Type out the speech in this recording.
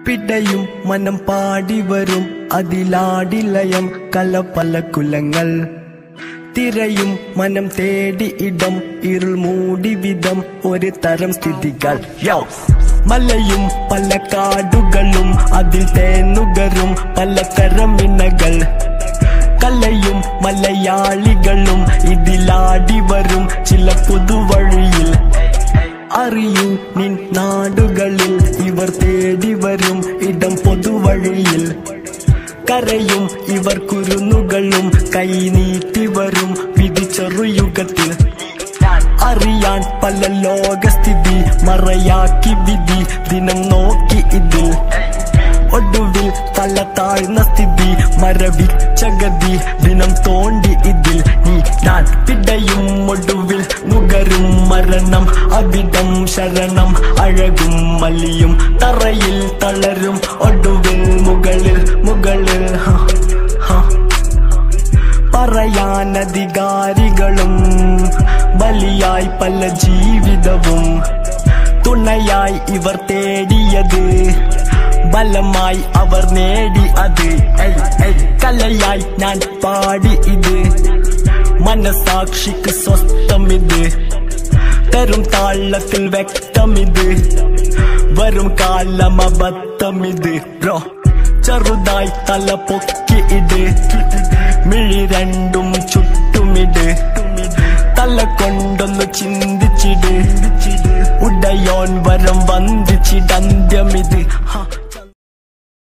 പിടയും മനം പാടി വരും അതിലാടിലയം കല പല കുലങ്ങൾ തിരയും മനം തേടി ഇടം ഇരുൾ മൂടി വിധം ഒരു തരം സ്ഥിതികൾ യോ മലയും പല കാടുകളും അതിൽ തേനുകരും പലതരം ഇണകൾ കലയും മലയാളികളും ഇതിലാടി വരും ചില പുതുവഴിയിൽ അറിയൂ നിൻ നാടുകളിൽ ഇവർ തേടി വരും ഇടം പൊതുവഴിയിൽ കരയും ഇവർ കുരുന്നുകളും കൈനീട്ടി വരും വിധി ചെറുയുഗത്തിൽ അറിയാൻ പല ലോകസ്ഥിതി മറയാക്കി വിധി ദിനം നോക്കി ഇതിൽ ഒടുവിൽ തല താഴ്ന്ന സ്ഥിതി മരവിച്ച ഗതി ദിനം തോണ്ടി ഇതിൽ നീ ഞാൻ പിടയും ഒടുവിൽ നുകരും മരണം അവിടം ശരണം അഴകും മലിയും തറയിൽ തളരും ഒടുവിൽ മുകളിൽ മുകളിൽ ഹ, ഹ. പറയാൻ അധികാരികളും ബലിയായി പല ജീവിതവും തുണയായി ഇവർ തേടിയത് ബലമായി അവർ നേടി അത് ഐ, ഐ, കലയായി ഞാൻ പാടി ഇത് മനസാക്ഷിക്ക് സ്വസ്ഥമിത് തരും താളത്തിൽ വ്യക്തമിത് വരും കാലമബദ്ധമിത് ബ്രോ ചെറുതായി തല പൊക്കി ഇട് മിഴി രണ്ടും ചുറ്റുമിട് തല കൊണ്ടൊന്ന് ചിന്തിച്ചിട് ഉടയോൻ വരം വന്ദിച്ചിടന്ത്യമിത് ഹ